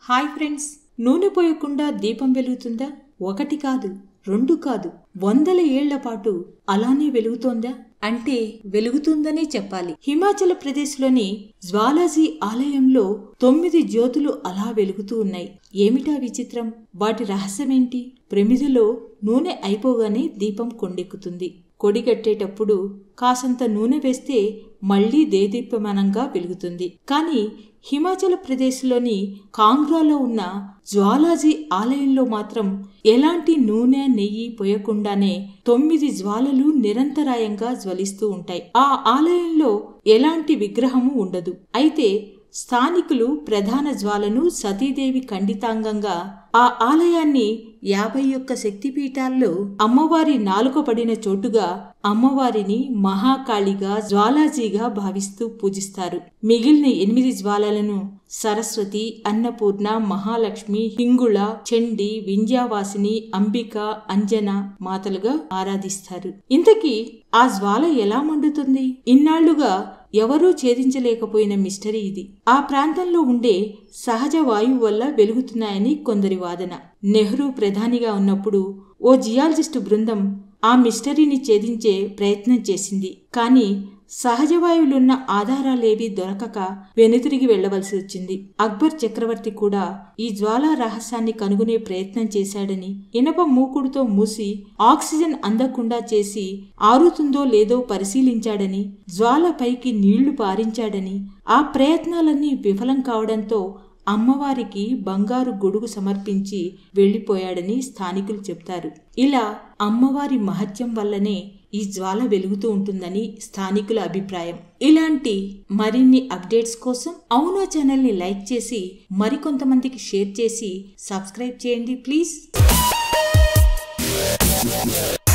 hi friends నూనె పోయకుండా దీపం వెలుగుతుందా ఒకటి కాదు రెండు కాదు వందల ఏళ్ల పాటు అలానే వెలుగుతోందా అంటే వెలుగుతుందనే చెప్పాలి హిమాచల్ ప్రదేశ్లోని జ్వాలాజీ ఆలయంలో తొమ్మిది జ్యోతులు అలా వెలుగుతూ ఉన్నాయి ఏమిటా విచిత్రం వాటి రహస్యమేంటి ప్రమిదలో నూనె అయిపోగానే దీపం కొండెక్కుతుంది కొడిగట్టేటప్పుడు కాసంత నూనె వేస్తే మళ్లీ దేదీప్యమానంగా వెలుగుతుంది కానీ హిమాచల్ ప్రదేశ్లోని కాంగ్రాలో ఉన్న జ్వాలాజీ ఆలయంలో మాత్రం ఎలాంటి నూనె నెయ్యి పోయకుండానే తొమ్మిది జ్వాలలు నిరంతరాయంగా జ్వలిస్తూ ఉంటాయి ఆ ఆలయంలో ఎలాంటి విగ్రహము ఉండదు అయితే స్థానికులు ప్రధాన జ్వాలను సతీదేవి ఖండితాంగంగా ఆ ఆలయాన్ని యాభై ఒక్క శక్తిపీఠాల్లో అమ్మవారి నాలుక పడిన చోటుగా అమ్మవారిని మహాకాళిగా జ్వాలాజీగా భావిస్తూ పూజిస్తారు మిగిలిన ఎనిమిది జ్వాలలను సరస్వతి అన్నపూర్ణ మహాలక్ష్మి హింగుళ చండి వింధ్యావాసిని అంబిక అంజన మాతలుగా ఆరాధిస్తారు ఇంతకీ ఆ జ్వాల ఎలా మండుతుంది ఇన్నాళ్లుగా ఎవరూ ఛేదించలేకపోయిన మిస్టరీ ఇది ఆ ప్రాంతంలో ఉండే సహజ వాయువు వల్ల వెలుగుతున్నాయని కొందరి వాదన నెహ్రూ ప్రధానిగా ఉన్నప్పుడు ఓ జియాలజిస్టు బృందం ఆ మిస్టరీని ఛేదించే ప్రయత్నం చేసింది కానీ సహజవాయువులున్న ఆధారాలేవీ దొరకక వెనుతిరిగి వెళ్లవలసి వచ్చింది అక్బర్ చక్రవర్తి కూడా ఈ జ్వాలా రహస్యాన్ని కనుగొనే ప్రయత్నం చేశాడని ఇనప మూకుడుతో మూసి ఆక్సిజన్ అందకుండా చేసి ఆరుతుందో లేదో పరిశీలించాడని జ్వాల పైకి నీళ్లు పారించాడని ఆ ప్రయత్నాలన్నీ విఫలం కావడంతో అమ్మవారికి బంగారు గొడుగు సమర్పించి వెళ్లిపోయాడని స్థానికులు చెప్తారు ఇలా అమ్మవారి మహత్యం వల్లనే ఈ జ్వాల వెలుగుతూ ఉంటుందని స్థానికుల అభిప్రాయం ఇలాంటి మరిన్ని అప్డేట్స్ కోసం అవునా ఛానల్ని లైక్ చేసి మరికొంతమందికి షేర్ చేసి సబ్స్క్రైబ్ చేయండి ప్లీజ్